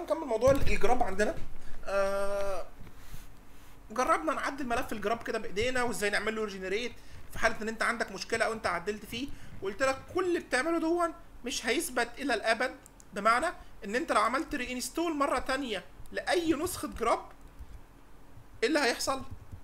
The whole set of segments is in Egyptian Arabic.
نكمل موضوع الجراب عندنا آه جربنا نعدل ملف الجراب كده بايدينا وازاي نعمل له ريجنريت في حاله ان انت عندك مشكله او انت عدلت فيه وقلت لك كل اللي بتعمله دون مش هيثبت الى الابد بمعنى ان انت لو عملت رينستول مره تانية لاي نسخه جراب ايه اللي هيحصل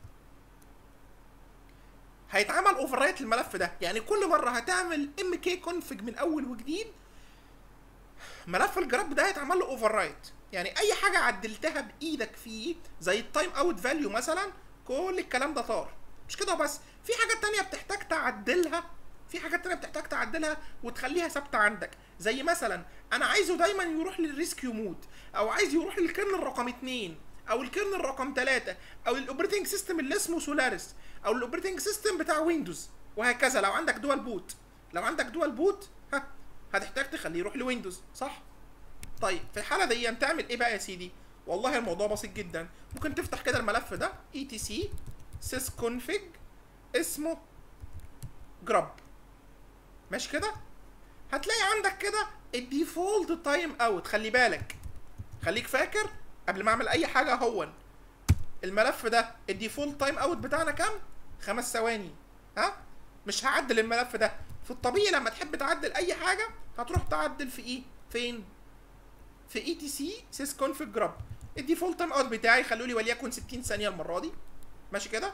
هيتعمل اوفر رايت الملف ده يعني كل مره هتعمل ام كي كونفج من اول وجديد ملف الجراب ده هيتعمل له اوفر رايت يعني اي حاجه عدلتها بايدك فيه زي التايم اوت فاليو مثلا كل الكلام ده طار مش كده بس في حاجات تانية بتحتاج تعدلها في حاجات تانية بتحتاج تعدلها وتخليها ثابته عندك زي مثلا انا عايزه دايما يروح للريسكيو مود او عايز يروح للكيرنل رقم 2 او الكيرنل رقم 3 او الاوبريتنج سيستم اللي اسمه سولاريس او الاوبريتنج سيستم بتاع ويندوز وهكذا لو عندك دول بوت لو عندك دول بوت ها هتحتاج تخليه يروح لويندوز صح طيب في الحاله دي تعمل ايه بقى يا سيدي والله الموضوع بسيط جدا ممكن تفتح كده الملف ده اي تي سي sysconfig اسمه جراب ماشي كده هتلاقي عندك كده الديفولت تايم اوت خلي بالك خليك فاكر قبل ما اعمل اي حاجه هون الملف ده الديفولت تايم اوت بتاعنا كام خمس ثواني ها مش هعدل الملف ده في الطبيعي لما تحب تعدل اي حاجه هتروح تعدل في ايه فين في اي تي سي سيس كونفج جراب الديفولت تايم اوت بتاعي خلوا لي وليكن 60 ثانيه المره دي ماشي كده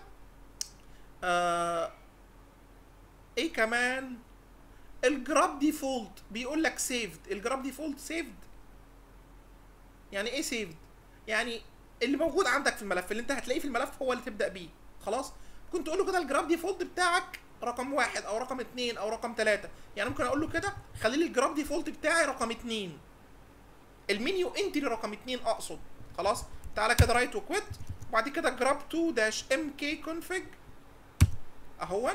آه ايه كمان الجراب ديفولت بيقول لك سيفد الجراب ديفولت سيفد يعني ايه سيفد يعني اللي موجود عندك في الملف اللي انت هتلاقيه في الملف هو اللي تبدا بيه خلاص ممكن تقول له كده الجراب ديفولت بتاعك رقم واحد او رقم اتنين او رقم تلاتة يعني ممكن اقول له كده خلي لي الجراب ديفولت بتاعي رقم اتنين المنيو انتري رقم اتنين اقصد خلاص تعالى كده رايت وكويت وبعد كده جراب 2 داش ام كي كونفج اهون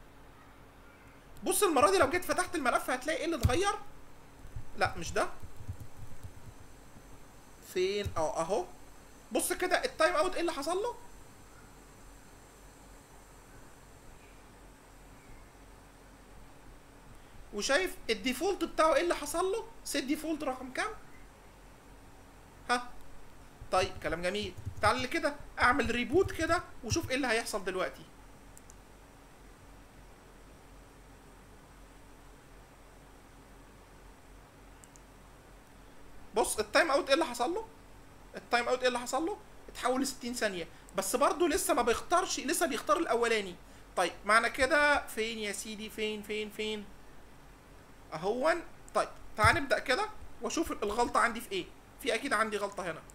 بص المره دي لو جيت فتحت الملف هتلاقي ايه اللي اتغير لا مش ده فين اه اهو بص كده التايم اوت ايه اللي حصل له وشايف الديفولت بتاعه ايه اللي حصل له سيت ديفولت رقم كام ها طيب كلام جميل تعال كده اعمل ريبوت كده وشوف ايه اللي هيحصل دلوقتي بص التايم اوت ايه اللي حصل له التايم اوت ايه اللي حصل له اتحول ل 60 ثانيه بس برضه لسه ما بيختارش لسه بيختار الاولاني طيب معنى كده فين يا سيدي فين فين فين اهون طيب تعال نبدا كده واشوف الغلطه عندي في ايه في اكيد عندي غلطه هنا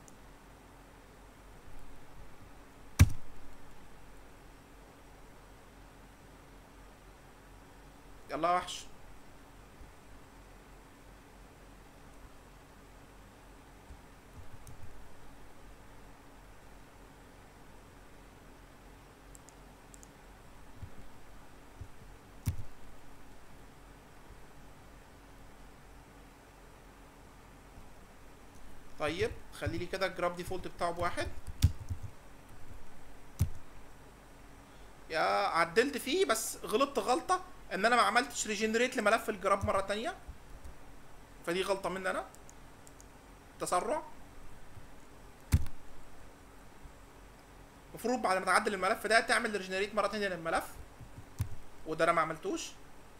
يلا يا وحش طيب خلي لي كده الجراب ديفولت بتاعه بواحد يا عدلت فيه بس غلطت غلطه ان انا ما عملتش ريجنريت لملف الجراب مره تانية فدي غلطه مني انا تسرع المفروض بعد ما تعدل الملف ده تعمل ريجنريت مره تانية للملف وده انا ما عملتوش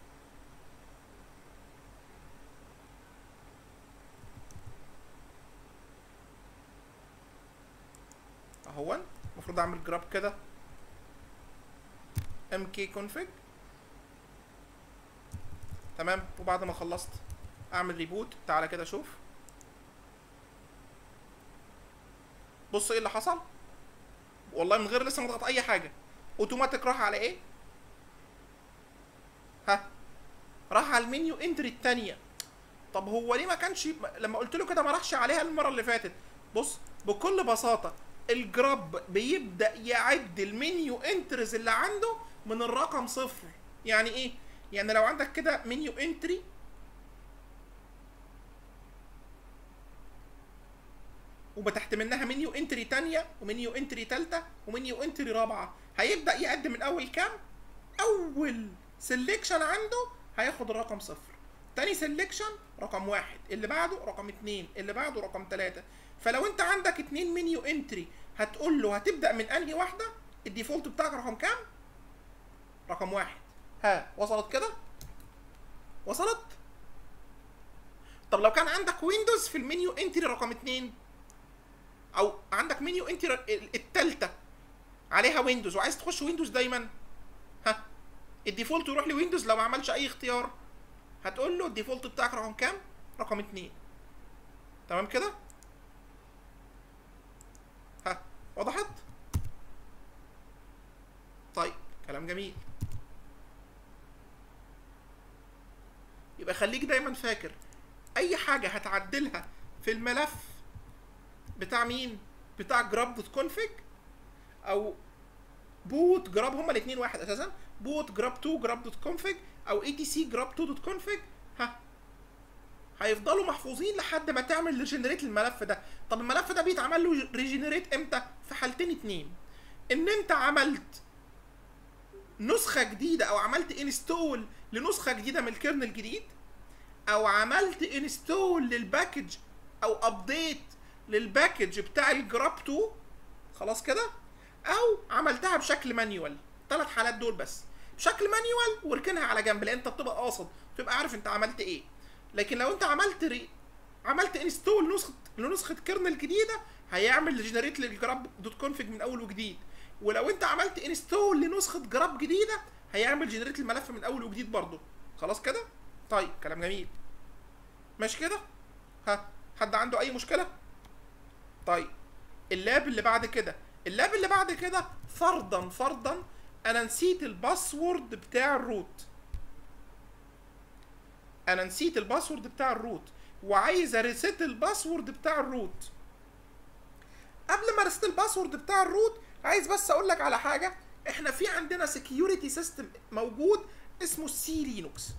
اهون المفروض اعمل جراب كده ام كي كونفج تمام وبعد ما خلصت اعمل ريبوت تعالى كده شوف بص ايه اللي حصل والله من غير لسه ما اضغط اي حاجه اوتوماتيك راح على ايه ها راح على المنيو انتري التانية طب هو ليه ما كانش لما قلت له كده ما راحش عليها المره اللي فاتت بص بكل بساطه الجراب بيبدا يعد المنيو انترز اللي عنده من الرقم صفر يعني ايه يعني لو عندك كده منيو انتري وتحت منها منيو انتري تانية ومنيو انتري تالتة ومنيو انتري رابعة هيبدأ يقدم من أول كام؟ أول سيلكشن عنده هياخد الرقم صفر تاني سيلكشن رقم واحد اللي بعده رقم اتنين اللي بعده رقم تلاتة فلو انت عندك اتنين منيو انتري هتقول له هتبدا من انهي واحده الديفولت بتاعك رقم كام رقم واحد ها وصلت كده وصلت طب لو كان عندك ويندوز في المنيو انتري رقم اتنين او عندك منيو انتري ال- التالتة عليها ويندوز وعايز تخش ويندوز دايما ها الديفولت يروح لويندوز لو ما عملش اي اختيار هتقول له الديفولت بتاعك رقم كام رقم اتنين تمام كده ها وضحت طيب كلام جميل يبقى خليك دايما فاكر اي حاجه هتعدلها في الملف بتاع مين بتاع جراب دوت كونفيج او بوت جراب هما الاثنين واحد اساسا بوت جراب 2 جراب دوت كونفيج او اي تي سي جراب 2 دوت كونفيج ها هيفضلوا محفوظين لحد ما تعمل ريجنريت الملف ده طب الملف ده بيتعمل له ريجنريت امتى في حالتين اتنين ان انت عملت نسخه جديده او عملت انستول لنسخه جديده من الكيرنل الجديد او عملت انستول للباكج او ابديت للباكج بتاع الجراب 2 خلاص كده او عملتها بشكل مانيوال ثلاث حالات دول بس بشكل مانيوال واركنها على جنب لان انت بتبقى قاصد تبقى عارف انت عملت ايه لكن لو انت عملت ري... عملت انستول نسخه لنسخه كيرنل جديده هيعمل جنريت للجراب دوت كونفيج من اول وجديد ولو انت عملت انستول لنسخه جراب جديده هيعمل جنريت الملف من اول وجديد برضه خلاص كده طيب كلام جميل ماشي كده ها حد عنده اي مشكله طيب اللاب اللي بعد كده اللاب اللي بعد كده فرضا فرضا انا نسيت الباسورد بتاع الروت انا نسيت الباسورد بتاع الروت وعايز اريست الباسورد بتاع الروت قبل ما اريست الباسورد بتاع الروت عايز بس اقول لك على حاجه احنا في عندنا سكيورتي سيستم موجود اسمه سي لينوكس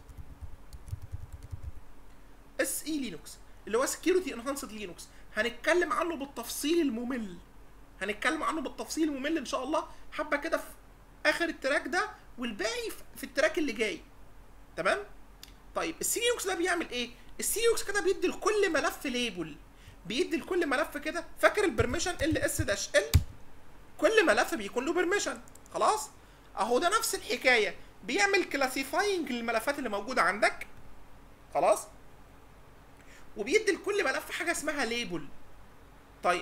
اس اي لينوكس اللي هو سكيورتي انهانسد لينوكس هنتكلم عنه بالتفصيل الممل هنتكلم عنه بالتفصيل الممل ان شاء الله حبه كده في اخر التراك ده والباقي في- في التراك اللي جاي تمام طيب السي لينوكس ده بيعمل ايه السي لينوكس كده بيدي لكل ملف ليبل بيدي لكل ملف كده فاكر البرميشن ال اس داش ال كل ملف بيكون له بيرميشن خلاص اهو ده نفس الحكايه بيعمل كلاسيفاينج للملفات اللي موجوده عندك خلاص وبيدي لكل ملف حاجه اسمها ليبل طيب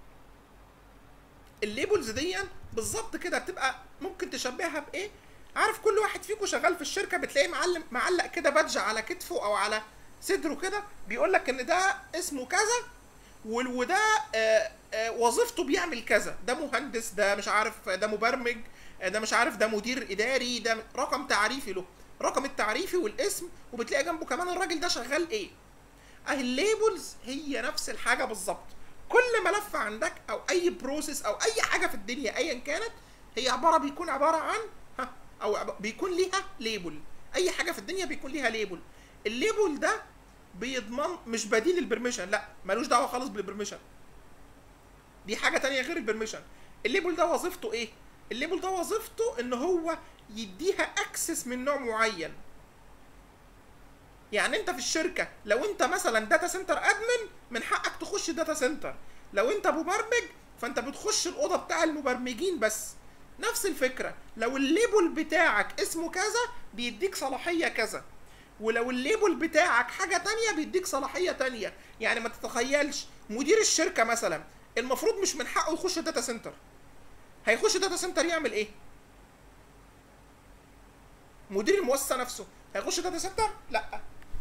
الليبلز دي بالظبط كده بتبقى ممكن تشبهها بايه عارف كل واحد فيكم شغال في الشركه بتلاقيه معلم معلق كده بادج على كتفه او على صدره كده بيقول لك ان ده اسمه كذا وال- وده آه، آه، وظيفته بيعمل كذا ده مهندس ده مش عارف ده مبرمج آه، ده مش عارف ده مدير اداري ده رقم تعريفي له رقم التعريفي والاسم وبتلاقي جنبه كمان الراجل ده شغال ايه اهي الليبلز هي نفس الحاجه بالظبط كل ملف عندك او اي بروسيس او اي حاجه في الدنيا ايا كانت هي عباره بيكون عباره عن ها او عب- بيكون ليها ليبل اي حاجه في الدنيا بيكون ليها ليبل الليبل ده بيضمن مش بديل البرميشن لا ملوش دعوه خالص بالبرميشن دي حاجه تانية غير البرميشن الليبل ده وظيفته ايه الليبل ده وظيفته ان هو يديها اكسس من نوع معين يعني انت في الشركه لو انت مثلا داتا سنتر ادمن من حقك تخش داتا سنتر لو انت مبرمج فانت بتخش الاوضه بتاع المبرمجين بس نفس الفكره لو الليبل بتاعك اسمه كذا بيديك صلاحيه كذا ولو الليبل بتاعك حاجه تانية بيديك صلاحيه تانية يعني ما تتخيلش مدير الشركه مثلا المفروض مش من حقه يخش داتا سنتر هيخش داتا سنتر يعمل ايه مدير المؤسسه نفسه هيخش داتا سنتر لا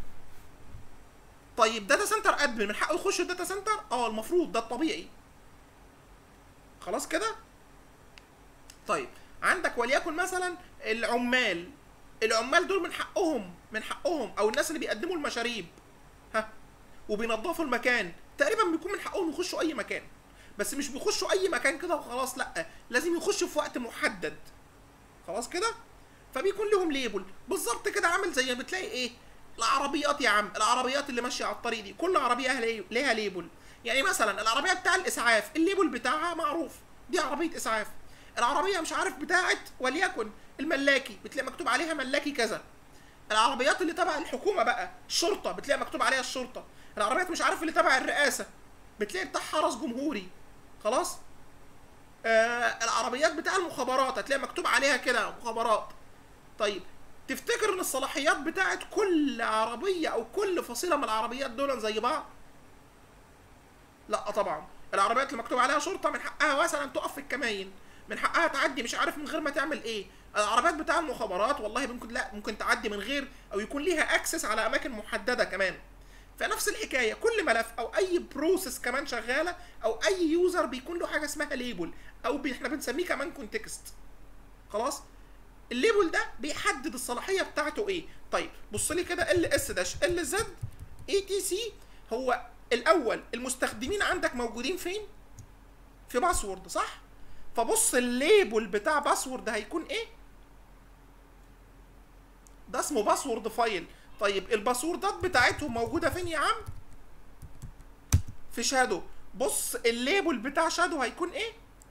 طيب داتا سنتر ادمن من حقه يخش الداتا سنتر اه المفروض ده الطبيعي خلاص كده طيب عندك وليكن مثلا العمال العمال دول من حقهم من حقهم او الناس اللي بيقدموا المشاريب ها وبينظفوا المكان تقريبا بيكون من حقهم يخشوا اي مكان بس مش بيخشوا اي مكان كده وخلاص لا لازم يخشوا في وقت محدد خلاص كده فبيكون لهم ليبل بالظبط كده عامل زي ما بتلاقي ايه العربيات يا عم العربيات اللي ماشيه على الطريق دي كل عربيه لي- ليها ليبل يعني مثلا العربيه بتاع الاسعاف الليبل بتاعها معروف دي عربيه اسعاف العربيه مش عارف بتاعت وليكن الملاكي بتلاقي مكتوب عليها ملاكي كذا العربيات اللي تبع الحكومه بقى الشرطه بتلاقي مكتوب عليها الشرطه العربيات مش عارف اللي تبع الرئاسه بتلاقي بتاع حرس جمهوري خلاص آه العربيات بتاع المخابرات هتلاقي مكتوب عليها كده مخابرات طيب تفتكر ان الصلاحيات بتاعت كل عربيه او كل فصيله من العربيات دول زي بعض لا طبعا العربيات اللي مكتوب عليها شرطه من حقها مثلا تقف في الكماين من حقها تعدي مش عارف من غير ما تعمل ايه العربيات بتاع المخابرات والله ممكن لا ممكن تعدي من غير او يكون ليها اكسس على اماكن محدده كمان فنفس الحكايه كل ملف او اي بروسيس كمان شغاله او اي يوزر بيكون له حاجه اسمها ليبل او بي احنا بنسميه كمان كونتكست خلاص الليبل ده بيحدد الصلاحيه بتاعته ايه طيب بص لي كده ال اس داش ال زد اي تي سي هو الاول المستخدمين عندك موجودين فين في باسورد صح فبص الليبل بتاع باسورد هيكون ايه ده اسمه باسورد فايل طيب الباسوردات بتاعتهم موجوده فين يا عم في شادو بص الليبل بتاع شادو هيكون ايه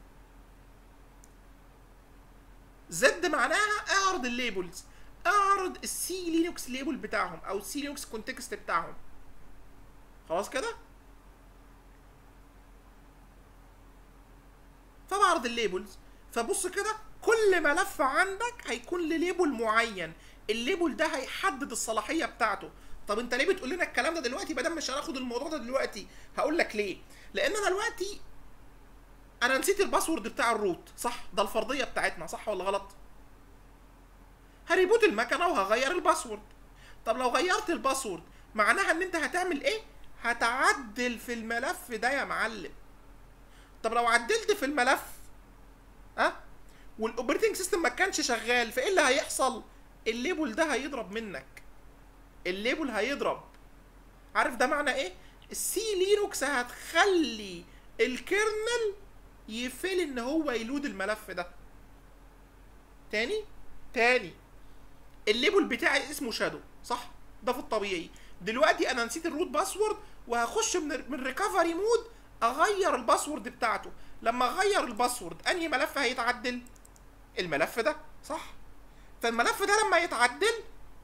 زد معناها اعرض الليبلز اعرض السي لينكس ليبل بتاعهم او السي لينكس كونتكست بتاعهم خلاص كده فبعرض الليبلز فبص كده كل ملف عندك هيكون له ليبل معين الليبل ده هيحدد الصلاحيه بتاعته طب انت ليه بتقول لنا الكلام ده دلوقتي بدل مش هناخد الموضوع ده دلوقتي هقول لك ليه لان انا دلوقتي انا نسيت الباسورد بتاع الروت صح ده الفرضيه بتاعتنا صح ولا غلط هريبوت المكنه وهغير الباسورد طب لو غيرت الباسورد معناها ان انت هتعمل ايه هتعدل في الملف ده يا معلم طب لو عدلت في الملف ها أه؟ والاوبريتنج سيستم ما كانش شغال فايه اللي هيحصل الليبل ده هيضرب منك الليبل هيضرب عارف ده معنى ايه السي لينوكس هتخلي الكيرنل يفل ان هو يلود الملف ده تاني تاني الليبل بتاعي اسمه شادو صح ده في الطبيعي دلوقتي انا نسيت الروت باسورد وهخش من من ريكفري مود اغير الباسورد بتاعته لما اغير الباسورد انهي ملف هيتعدل الملف ده صح فالملف ده لما يتعدل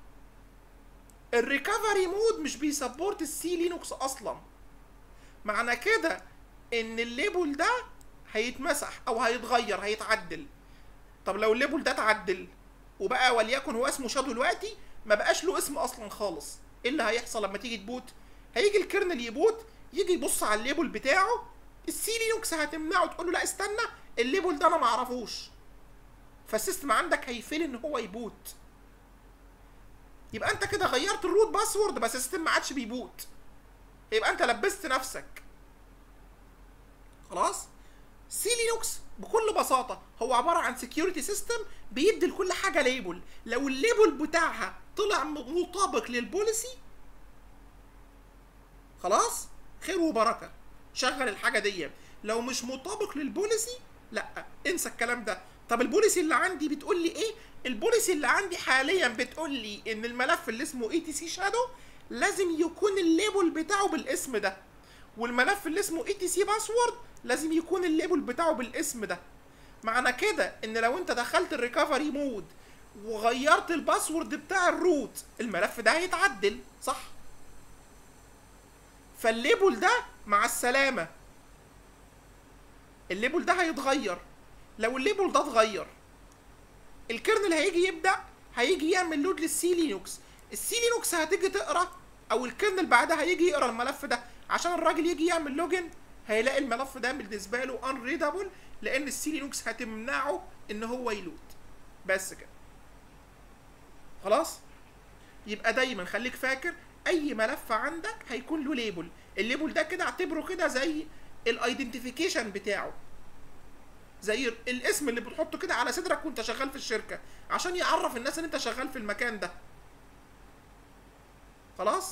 الريكفري مود مش بيسبورت السي لينوكس اصلا معنى كده ان الليبل ده هيتمسح او هيتغير هيتعدل طب لو الليبل ده اتعدل وبقى وليكن هو اسمه شادو دلوقتي ما بقاش له اسم اصلا خالص ايه اللي هيحصل لما تيجي تبوت هيجي الكيرنل يبوت يجي يبص على الليبل بتاعه السي لينوكس هتمنعه تقول له لا استنى الليبل ده انا ما اعرفوش فالسيستم عندك هيفيل ان هو يبوت يبقى انت كده غيرت الروت باسورد بس السيستم ما عادش بيبوت يبقى انت لبست نفسك خلاص سي لينوكس بكل بساطه هو عباره عن سكيورتي سيستم بيدي لكل حاجه ليبل لو الليبل بتاعها طلع مطابق للبوليسي خلاص خير وبركه شغل الحاجه دي لو مش مطابق للبوليسي لا انسى الكلام ده طب البوليسي اللي عندي بتقول لي ايه البوليسي اللي عندي حاليا بتقول لي ان الملف اللي اسمه اي تي سي شادو لازم يكون الليبل بتاعه بالاسم ده والملف اللي اسمه اي تي سي باسورد لازم يكون الليبل بتاعه بالاسم ده معنى كده ان لو انت دخلت الريكفري مود وغيرت الباسورد بتاع الروت الملف ده هيتعدل صح فالليبل ده مع السلامه الليبل ده هيتغير لو الليبل ده اتغير الكيرنل هيجي يبدا هيجي يعمل لود للسي لينوكس السي لينوكس هتيجي تقرا او الكيرنل بعدها هيجي يقرا الملف ده عشان الراجل يجي يعمل لوجن هيلاقي الملف ده بالنسبه له ان ريدابل لان السي لينوكس هتمنعه ان هو يلود بس كده خلاص يبقى دايما خليك فاكر اي ملف عندك هيكون له ليبل الليبل ده كده اعتبره كده زي الايدنتيفيكيشن بتاعه زي الاسم اللي بتحطه كده على صدرك وانت شغال في الشركه عشان يعرف الناس ان انت شغال في المكان ده خلاص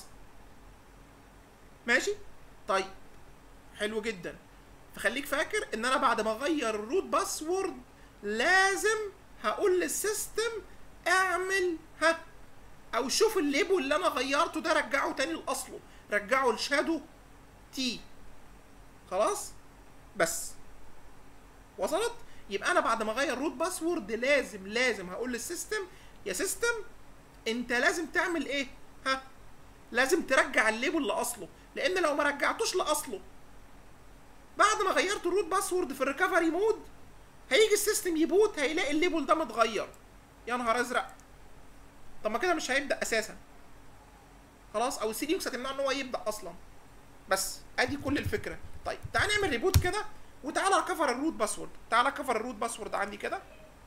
ماشي طيب حلو جدا فخليك فاكر ان انا بعد ما اغير الروت باسورد لازم هقول للسيستم اعمل ها او شوف الليبل اللي انا غيرته ده رجعه تاني لاصله رجعه لشادو تي خلاص بس وصلت يبقى انا بعد ما اغير روت باسورد لازم لازم هقول للسيستم يا سيستم انت لازم تعمل ايه ها لازم ترجع الليبل لاصله لان لو ما رجعتوش لاصله بعد ما غيرت الروت باسورد في الريكفري مود هيجي السيستم يبوت هيلاقي الليبل ده متغير يا نهار ازرق طب ما كده مش هيبدا اساسا خلاص او السي دي يوكس هتمنع ان هو يبدا اصلا بس ادي كل الفكره طيب تعال نعمل ريبوت كده وتعالى كفر الروت باسورد تعالى كفر الروت باسورد عندي كده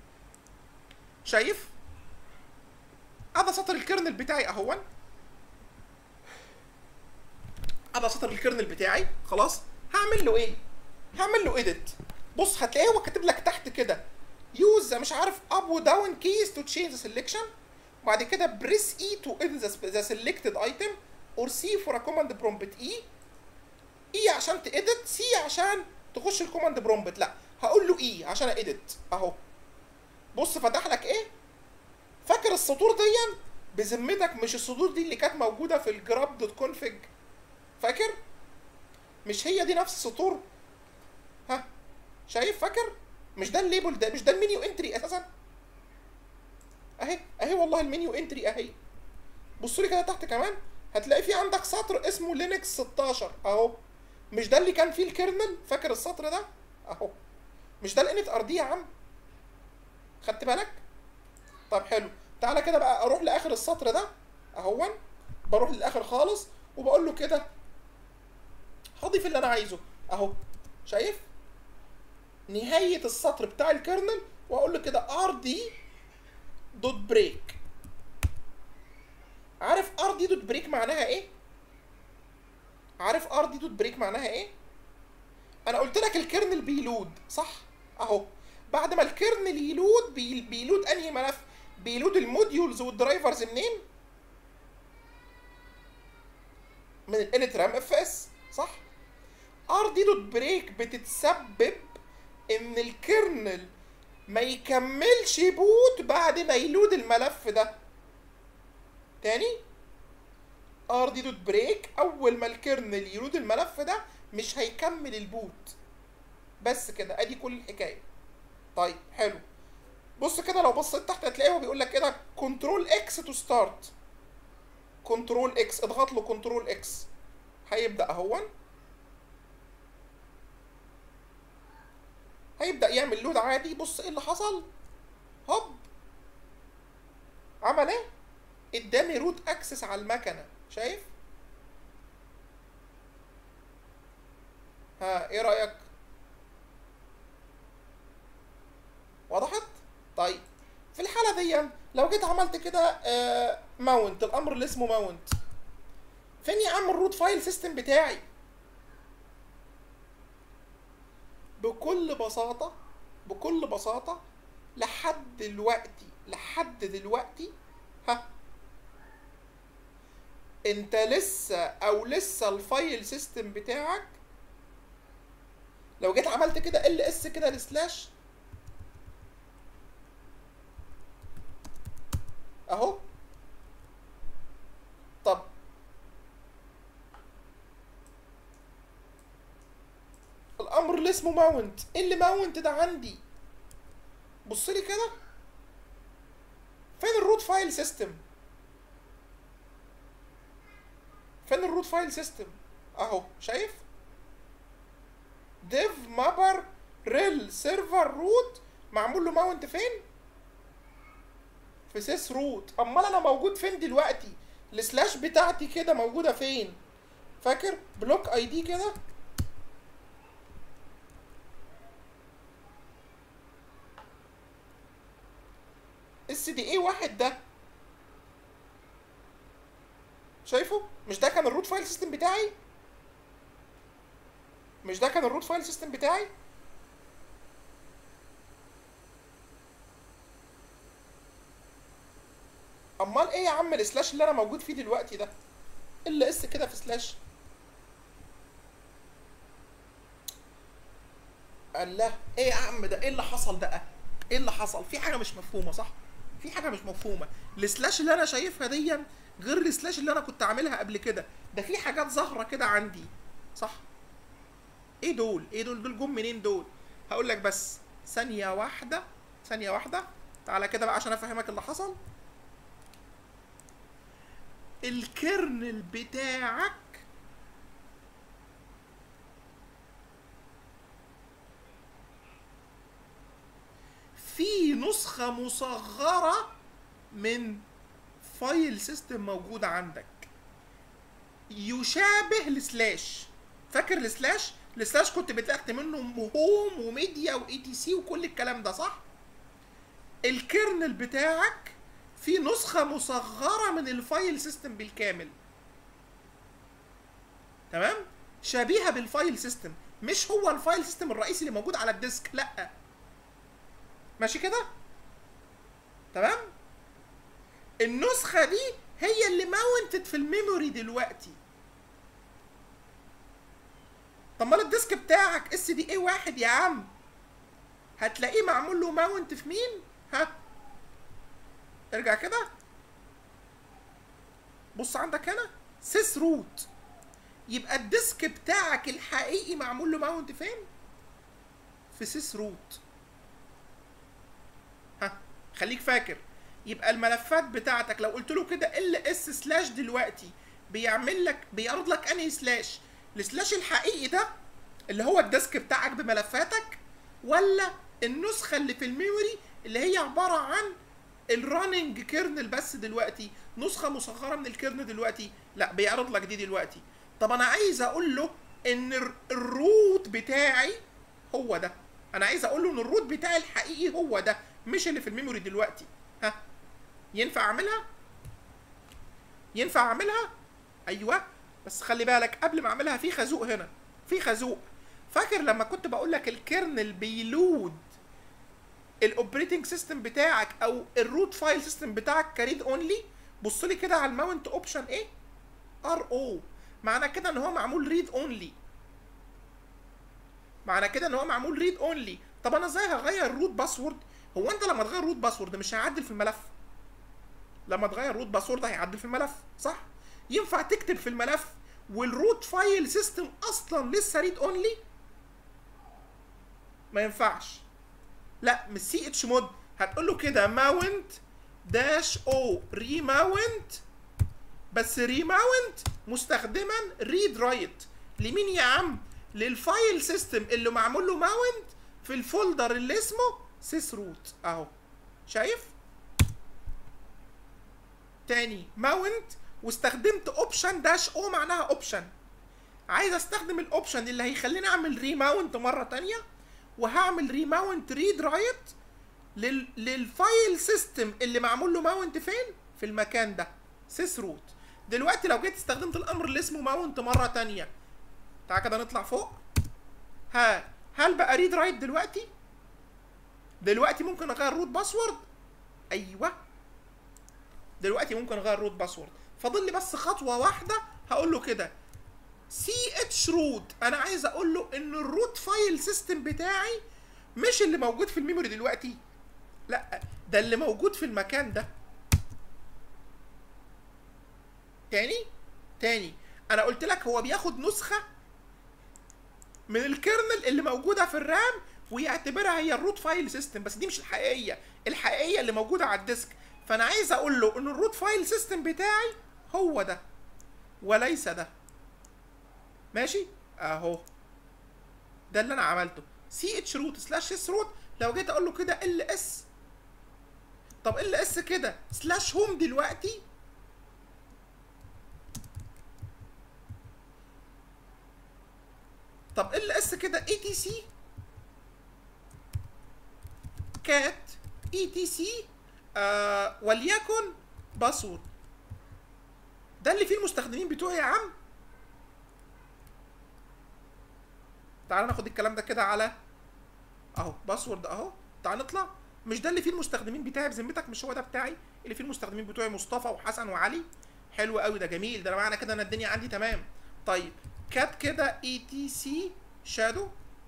شايف هذا سطر الكيرنل بتاعي اهون هذا سطر الكيرنل بتاعي خلاص هعمل له ايه هعمل له ايديت بص هتلاقيه هو كاتب لك تحت كده يوز مش عارف اب وداون كيز تو تشينج ذا سelection وبعد كده بريس اي تو edit ذا selected item اور سي فور ا كوماند برومبت اي اي عشان تedit سي عشان تخش الكوماند برومبت لا هقول له اي عشان اديت اهو بص فتح لك ايه فاكر السطور دي بذمتك مش السطور دي اللي كانت موجوده في الجراب دوت كونفج فاكر مش هي دي نفس السطور ها شايف فاكر مش ده الليبل ده مش ده المنيو انتري اساسا اهي اهي والله المنيو انتري اهي بصوا لي كده تحت كمان هتلاقي في عندك سطر اسمه لينكس 16 اهو مش ده اللي كان فيه الكيرنل فاكر السطر ده اهو مش ده الانت ار دي يا عم خدت بالك طب حلو تعالى كده بقى اروح لاخر السطر ده اهون بروح للاخر خالص وبقول له كده هضيف اللي انا عايزه اهو شايف نهايه السطر بتاع الكيرنل واقول له كده ار دي دوت بريك عارف ار دي دوت بريك معناها ايه عارف ار دي دوت بريك معناها ايه انا قلت لك الكيرنل بيلود صح اهو بعد ما الكيرنل يلود بي... بيلود انهي ملف بيلود الموديولز والدرايفرز منين من الانت رام اف اس صح ار دي دوت بريك بتتسبب ان الكيرنل ما يكملش بوت بعد ما يلود الملف ده تاني ار دي دوت بريك اول ما الكيرنل يلود الملف ده مش هيكمل البوت بس كده ادي كل الحكايه طيب حلو بص كده لو بصيت تحت هتلاقيه هو بيقول لك كده كنترول اكس تو ستارت كنترول اكس اضغط له كنترول اكس هيبدا اهون هيبدا يعمل لود عادي بص ايه اللي حصل هوب عمل ايه اداني روت اكسس على المكنه شايف ها ايه رايك وضحت طيب في الحاله دي لو جيت عملت كده آه ماونت الامر اللي اسمه ماونت فين يا عم الروت فايل سيستم بتاعي بكل بساطه بكل بساطه لحد دلوقتي لحد دلوقتي ها انت لسه او لسه الفايل سيستم بتاعك لو جيت عملت كده ال اس كده السلاش اهو طب الامر اللي اسمه ماونت ايه اللي ماونت ده عندي بص لي كده فين الروت فايل سيستم فين الروت فايل سيستم اهو شايف ديف مابر ريل سيرفر روت معمول له ماونت فين في سيس روت امال انا موجود فين دلوقتي السلاش بتاعتي كده موجوده فين فاكر بلوك اي دي كده اس دي اي واحد ده شايفه مش ده كان الروت فايل سيستم بتاعي مش ده كان الروت فايل سيستم بتاعي امال ايه يا عم السلاش اللي انا موجود فيه دلوقتي ده ال اس كده في سلاش الله ايه يا عم ده ايه اللي حصل ده ايه اللي حصل في حاجه مش مفهومه صح في حاجه مش مفهومه السلاش اللي انا شايفها دي غير السلاش اللي انا كنت عاملها قبل كده ده في حاجات ظاهره كده عندي صح ايه دول ايه دول دول جم منين دول هقول لك بس ثانيه واحده ثانيه واحده تعالى كده بقى عشان افهمك اللي حصل الكيرنل بتاعك في نسخة مصغرة من فايل سيستم موجود عندك يشابه السلاش فاكر السلاش السلاش كنت بتاخد منه هوم وميديا واي تي سي وكل الكلام ده صح الكيرنل بتاعك في نسخة مصغرة من الفايل سيستم بالكامل تمام شبيهة بالفايل سيستم مش هو الفايل سيستم الرئيسي اللي موجود على الديسك لا ماشي كده تمام النسخة دي هي اللي ماونتد في الميموري دلوقتي طب ما الديسك بتاعك اس دي اي واحد يا عم هتلاقيه معمول له ماونت في مين ها ارجع كده بص عندك هنا سيس روت يبقى الديسك بتاعك الحقيقي معمول له ماونت فين في سيس روت ها خليك فاكر يبقى الملفات بتاعتك لو قلت له كده ال اس سلاش دلوقتي بيعمل لك بيعرض لك انهي سلاش السلاش الحقيقي ده اللي هو الديسك بتاعك بملفاتك ولا النسخه اللي في الميموري اللي هي عباره عن الرننج كيرنل بس دلوقتي نسخه مصغره من الكيرنل دلوقتي لا بيعرض لك دي دلوقتي طب انا عايز اقول له ان الروت بتاعي هو ده انا عايز اقول له ان الروت بتاعي الحقيقي هو ده مش اللي في الميموري دلوقتي ها ينفع اعملها ينفع اعملها ايوه بس خلي بالك قبل ما اعملها في خازوق هنا في خازوق فاكر لما كنت بقول لك الكيرنل بيلود الاوبريتنج سيستم بتاعك او الروت فايل سيستم بتاعك كريد اونلي بص لي كده على الماونت اوبشن ايه ار او معنى كده ان هو معمول ريد اونلي معنى كده ان هو معمول ريد اونلي طب انا ازاي هغير روت باسورد هو انت لما تغير روت باسورد مش هيعدل في الملف لما تغير روت باسورد هيعدل في الملف صح ينفع تكتب في الملف والروت فايل سيستم اصلا لسه ريد اونلي ما ينفعش لا مش سي اتش مود هتقول له كده ماونت داش او ريماونت بس ريماونت مستخدما ريد رايت لمين يا عم للفايل سيستم اللي معمول له ماونت في الفولدر اللي اسمه سيس روت اهو شايف تاني ماونت واستخدمت اوبشن داش او معناها اوبشن عايز استخدم الاوبشن اللي هيخليني اعمل ريماونت مره تانية وهعمل ريماونت ريد رايت لل... للفايل سيستم اللي معمول له ماونت فين في المكان ده سيس روت دلوقتي لو جيت استخدمت الامر اللي اسمه ماونت مره تانية تعال كده نطلع فوق ها هل بقى ريد رايت دلوقتي دلوقتي ممكن اغير روت باسورد ايوه دلوقتي ممكن اغير روت باسورد فاضل لي بس خطوه واحده هقول له كده سي اتش روت انا عايز اقول له ان الروت فايل سيستم بتاعي مش اللي موجود في الميموري دلوقتي لا ده اللي موجود في المكان ده تاني تاني انا قلت لك هو بياخد نسخه من الكيرنل اللي موجوده في الرام ويعتبرها هي الروت فايل سيستم بس دي مش الحقيقيه الحقيقيه اللي موجوده على الديسك فانا عايز اقول له ان الروت فايل سيستم بتاعي هو ده وليس ده ماشي اهو ده اللي انا عملته سي اتش روت سلاش اس روت لو جيت اقول له كده ال اس طب ال اس كده سلاش هوم دلوقتي طب ال اس كده اي تي سي كات اي تي سي آه وليكن باسورد ده اللي فيه المستخدمين بتوعي يا عم تعال ناخد الكلام ده كده على اهو باسورد اهو تعال نطلع مش ده اللي فيه المستخدمين بتاعي بذمتك مش هو ده بتاعي اللي فيه المستخدمين بتوعي مصطفى وحسن وعلي حلو قوي ده جميل ده معنى كده ان الدنيا عندي تمام طيب كات كده اي تي سي شادو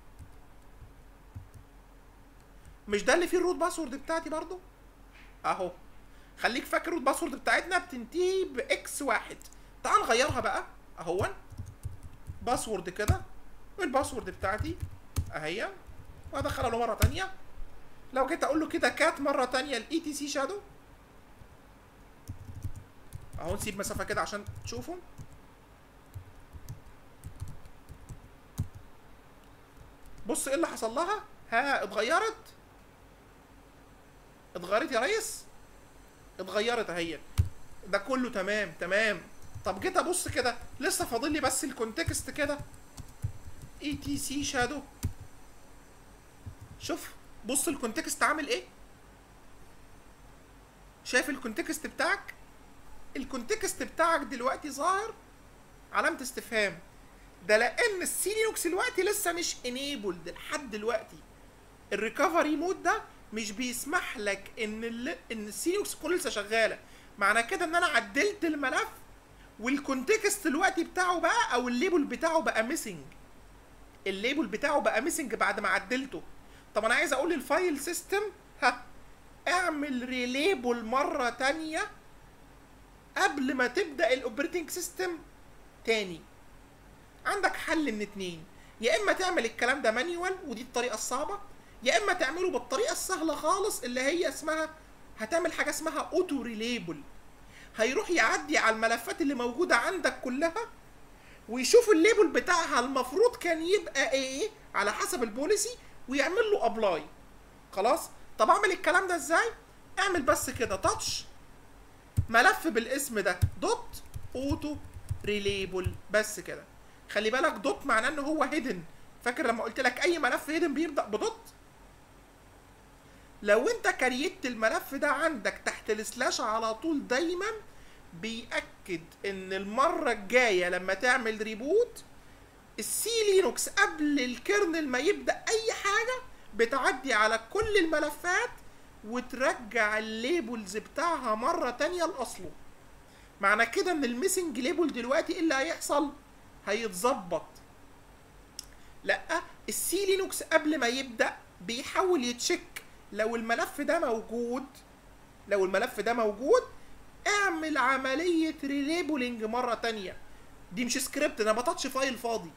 مش ده اللي فيه الروت باسورد بتاعتي برضو اهو خليك فاكر الروت باسورد بتاعتنا بتنتهي باكس واحد تعال نغيرها بقى اهو باسورد كده والباسورد بتاعتي اهي وادخلها له مره تانية لو جيت اقول له كده كات مره تانية الاي تي سي شادو اهو نسيب مسافه كده عشان تشوفوا بص ايه اللي حصل لها ها اتغيرت اتغيرت يا ريس اتغيرت اهي ده كله تمام تمام طب جيت ابص كده لسه فاضل لي بس الكونتكست كده اي تي سي شادو شوف بص الكونتكست عامل ايه شايف الكونتكست بتاعك الكونتكست بتاعك دلوقتي ظاهر علامة استفهام ده لان السيلينوكس دلوقتي لسه مش انيبلد لحد دلوقتي الريكفري مود ده مش بيسمح لك ان ال... ان السيلينوكس كله لسه شغاله معنى كده ان انا عدلت الملف والكونتكست دلوقتي بتاعه بقى او الليبل بتاعه بقى ميسنج الليبل بتاعه بقى ميسنج بعد ما عدلته طب انا عايز اقول للفايل سيستم ها اعمل ريليبل مره تانية قبل ما تبدا الاوبريتنج سيستم تاني عندك حل من اتنين يا اما تعمل الكلام ده مانيوال ودي الطريقه الصعبه يا اما تعمله بالطريقه السهله خالص اللي هي اسمها هتعمل حاجه اسمها اوتو ريليبل هيروح يعدي على الملفات اللي موجوده عندك كلها ويشوف الليبل بتاعها المفروض كان يبقى ايه على حسب البوليسي ويعمل له ابلاي خلاص طب اعمل الكلام ده ازاي اعمل بس كده تاتش ملف بالاسم ده دوت اوتو ريليبل بس كده خلي بالك دوت معناه ان هو هيدن فاكر لما قلت لك اي ملف هيدن بيبدا بدوت لو انت كريت الملف ده عندك تحت السلاش على طول دايما بيأكد ان المرة الجاية لما تعمل ريبوت السي لينوكس قبل الكيرنل ما يبدأ اي حاجة بتعدي على كل الملفات وترجع الليبلز بتاعها مرة تانية لأصله معنى كده ان الميسنج ليبل دلوقتي ايه اللي هيحصل هيتظبط لا السي لينوكس قبل ما يبدأ بيحاول يتشيك لو الملف ده موجود لو الملف ده موجود اعمل عملية ريليبلنج مرة تانية دي مش سكريبت انا بطاتش فايل فاضي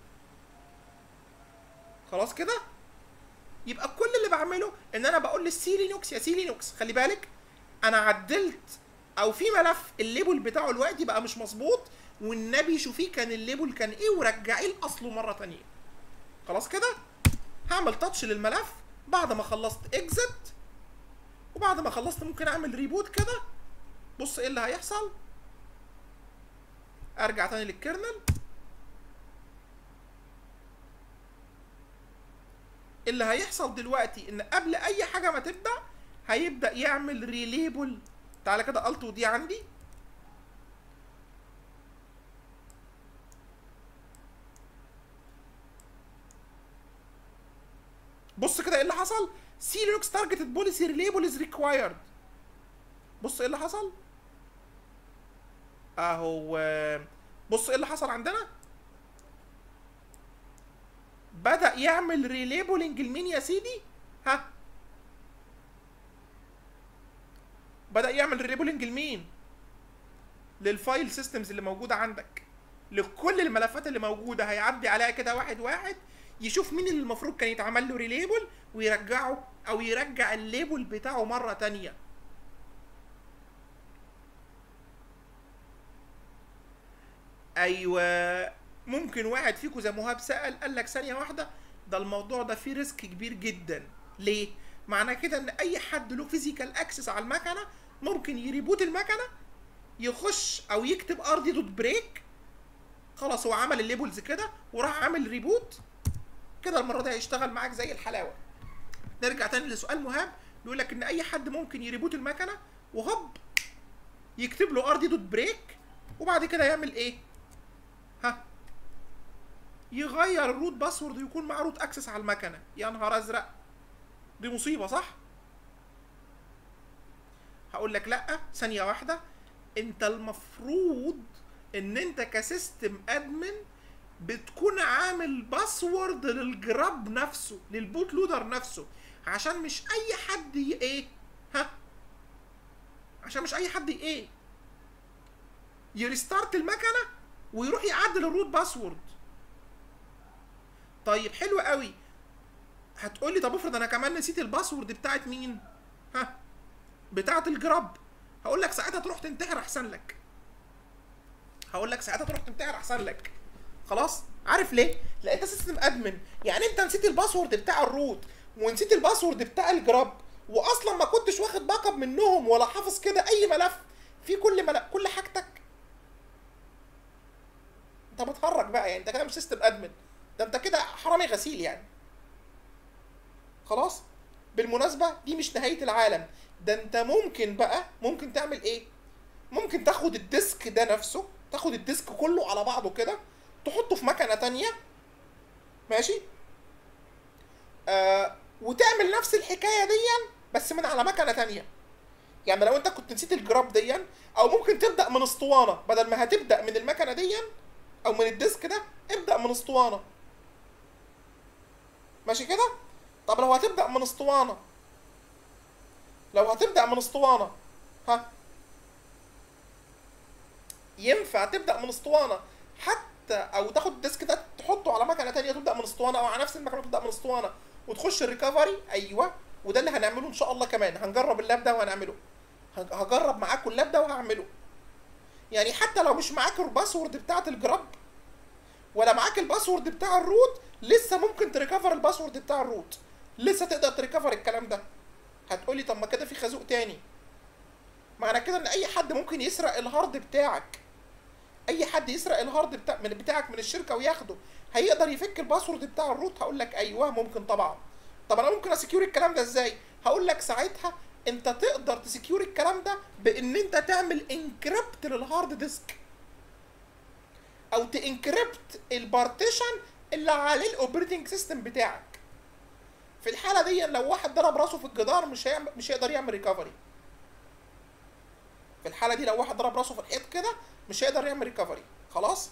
خلاص كده يبقى كل اللي بعمله ان انا بقول للسي لينوكس يا سي لينوكس خلي بالك انا عدلت او في ملف الليبل بتاعه دلوقتي بقى مش مظبوط والنبي شوفيه كان الليبل كان ايه ورجعيه لاصله مره تانية خلاص كده هعمل تاتش للملف بعد ما خلصت اكزت وبعد ما خلصت ممكن اعمل ريبوت كده بص ايه اللي هيحصل ارجع تاني للكيرنل اللي هيحصل دلوقتي ان قبل اي حاجه ما تبدا هيبدا يعمل ريليبل تعالى كده الت ودي عندي بص كده ايه اللي حصل سي لينكس تارجتد بوليسي ريليبل از ريكوايرد بص ايه اللي حصل اهو بص ايه اللي حصل عندنا بدأ يعمل ريليبلنج لمين يا سيدي ها بدأ يعمل ريليبلنج لمين للفايل سيستمز اللي موجودة عندك لكل الملفات اللي موجودة هيعدي عليها كده واحد واحد يشوف مين اللي المفروض كان يتعمل له ريليبل ويرجعه او يرجع الليبل بتاعه مرة تانية ايوه ممكن واحد فيكم زي مهاب سأل قال لك ثانية واحدة ده الموضوع ده فيه ريسك كبير جدا ليه؟ معنى كده ان اي حد له فيزيكال اكسس على المكنة ممكن يريبوت المكنة يخش او يكتب ار دي دوت بريك خلاص هو عمل الليبلز كده وراح عامل ريبوت كده المرة دي هيشتغل معاك زي الحلاوة نرجع تاني لسؤال مهاب بيقول لك ان اي حد ممكن يريبوت المكنة وهوب يكتب له ار دي دوت بريك وبعد كده يعمل ايه؟ ها يغير الروت باسورد ويكون معاه روت اكسس على المكنه يا نهار ازرق دي مصيبه صح هقول لك لا ثانيه واحده انت المفروض ان انت كسيستم ادمن بتكون عامل باسورد للجراب نفسه للبوت لودر نفسه عشان مش اي حد ي- ايه ها عشان مش اي حد ي- ايه يريستارت المكنه ويروح يعدل الروت باسورد طيب حلو قوي هتقولي طب افرض انا كمان نسيت الباسورد بتاعت مين ها بتاعت الجراب هقول لك ساعتها تروح تنتحر احسن لك هقول لك ساعتها تروح تنتحر احسن لك خلاص عارف ليه لا انت سيستم ادمن يعني انت نسيت الباسورد بتاع الروت ونسيت الباسورد بتاع الجراب واصلا ما كنتش واخد باك اب منهم ولا حافظ كده اي ملف في كل ملف كل حاجتك انت بتهرج بقى يعني انت كده مش سيستم ادمن ده انت كده حرامي غسيل يعني خلاص بالمناسبه دي مش نهايه العالم ده انت ممكن بقى ممكن تعمل ايه ممكن تاخد الديسك ده نفسه تاخد الديسك كله على بعضه كده تحطه في مكنه تانية ماشي آه وتعمل نفس الحكايه دي بس من على مكنه تانية يعني لو انت كنت نسيت الجراب دي او ممكن تبدا من اسطوانه بدل ما هتبدا من المكنه دي او من الديسك ده ابدا من اسطوانه ماشي كده طب لو هتبدا من اسطوانه لو هتبدا من اسطوانه ها ينفع تبدا من اسطوانه حتى او تاخد الديسك ده تحطه على مكنه تانية تبدا من اسطوانه او على نفس المكنه تبدا من اسطوانه وتخش الريكفري ايوه وده اللي هنعمله ان شاء الله كمان هنجرب اللاب ده وهنعمله هج- هجرب معاكم اللاب ده وهعمله يعني حتى لو مش معاك الباسورد بتاعت الجراب ولا معاك الباسورد بتاع الروت لسه ممكن تريكفر الباسورد بتاع الروت لسه تقدر تريكفر الكلام ده هتقولي طب ما كده في خازوق تاني معنى كده ان اي حد ممكن يسرق الهارد بتاعك اي حد يسرق الهارد بتاع من بتاعك من الشركه وياخده هيقدر يفك الباسورد بتاع الروت هقول لك ايوه ممكن طبعا طب انا ممكن اسكيور الكلام ده ازاي هقول لك ساعتها انت تقدر تسكيور الكلام ده بان انت تعمل انكريبت للهارد ديسك او تانكريبت البارتيشن اللي عليه الاوبريتنج سيستم بتاعك في الحاله دي لو واحد ضرب راسه في الجدار مش هيعمل مش هيقدر يعمل ريكفري في الحاله دي لو واحد ضرب راسه في الحيط كده مش هيقدر يعمل ريكفري خلاص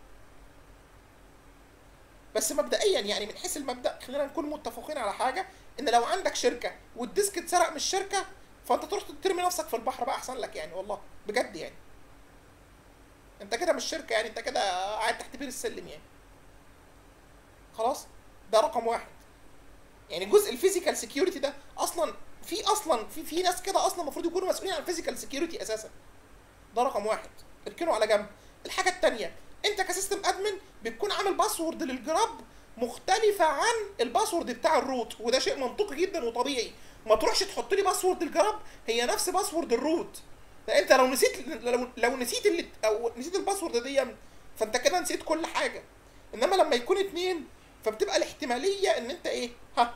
بس مبدئيا يعني من حيث المبدا خلينا نكون متفقين على حاجه ان لو عندك شركه والديسك اتسرق من الشركه فانت تروح ترمي نفسك في البحر بقى احسن لك يعني والله بجد يعني انت كده مش شركه يعني انت كده قاعد تحت بير السلم يعني خلاص ده رقم واحد يعني جزء الفيزيكال سكيورتي ده اصلا في اصلا في في ناس كده اصلا المفروض يكونوا مسؤولين عن الفيزيكال سكيورتي اساسا ده رقم واحد اركنه على جنب الحاجه التانية انت كسيستم ادمن بتكون عامل باسورد للجراب مختلفة عن الباسورد بتاع الروت وده شيء منطقي جدا وطبيعي ما تروحش تحط لي باسورد الجراب هي نفس باسورد الروت ده انت لو نسيت لو, لو نسيت اللي او نسيت الباسورد دي فانت كده نسيت كل حاجة انما لما يكون اتنين فبتبقى الاحتمالية ان انت ايه ها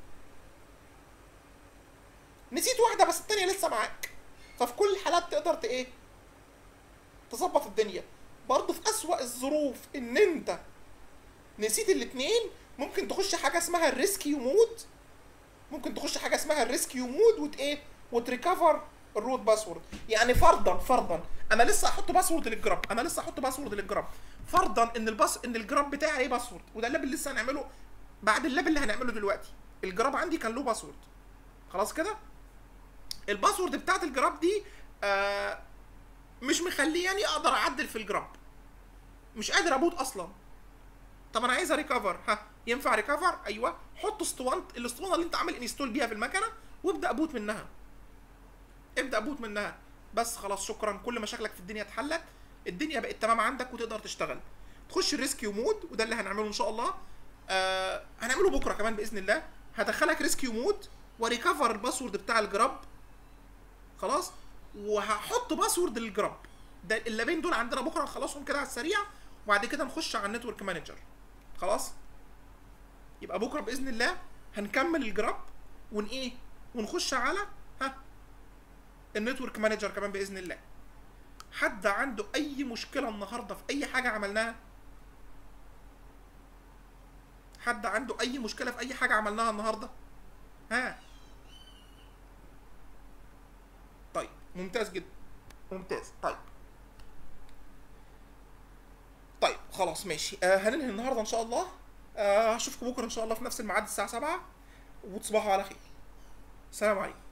نسيت واحدة بس التانية لسه معاك ففي كل الحالات تقدر ت- ايه تظبط الدنيا برضه في أسوأ الظروف ان انت نسيت الاتنين ممكن تخش حاجة اسمها الريسكيو مود ممكن تخش حاجة اسمها الريسكيو مود وت ايه وتريكفر الروت باسورد يعني فرضا فرضا انا لسه هحط باسورد للجراب انا لسه هحط باسورد للجراب فرضا ان الباس ان الجراب بتاعي عليه باسورد وده اللاب اللي لسه هنعمله بعد اللاب اللي هنعمله دلوقتي الجراب عندي كان له باسورد خلاص كده الباسورد بتاعت الجراب دي آه مش مخلياني اقدر اعدل في الجراب مش قادر ابوت اصلا طب انا عايز ريكفر ها ينفع ريكفر ايوه حط اسطوانه الاسطوانه اللي انت عامل انستول بيها في المكنه وابدا بوت منها ابدا بوت منها بس خلاص شكرا كل مشاكلك في الدنيا اتحلت الدنيا بقت تمام عندك وتقدر تشتغل تخش الريسكيو مود وده اللي هنعمله ان شاء الله آه هنعمله بكره كمان باذن الله هدخلك ريسكيو مود وريكفر الباسورد بتاع الجراب خلاص وهحط باسورد للجراب ده اللابين دول عندنا بكره نخلصهم كده على السريع وبعد كده نخش على النتورك مانجر خلاص يبقى بكره باذن الله هنكمل الجراب ون ايه ونخش على ها النتورك مانجر كمان باذن الله حد عنده اي مشكله النهارده في اي حاجه عملناها حد عنده اي مشكله في اي حاجه عملناها النهارده ها طيب ممتاز جدا ممتاز طيب طيب خلاص ماشي آه هننهي النهارده ان شاء الله آه هشوفكم بكره ان شاء الله في نفس الميعاد الساعه 7 وتصبحوا على خير السلام عليكم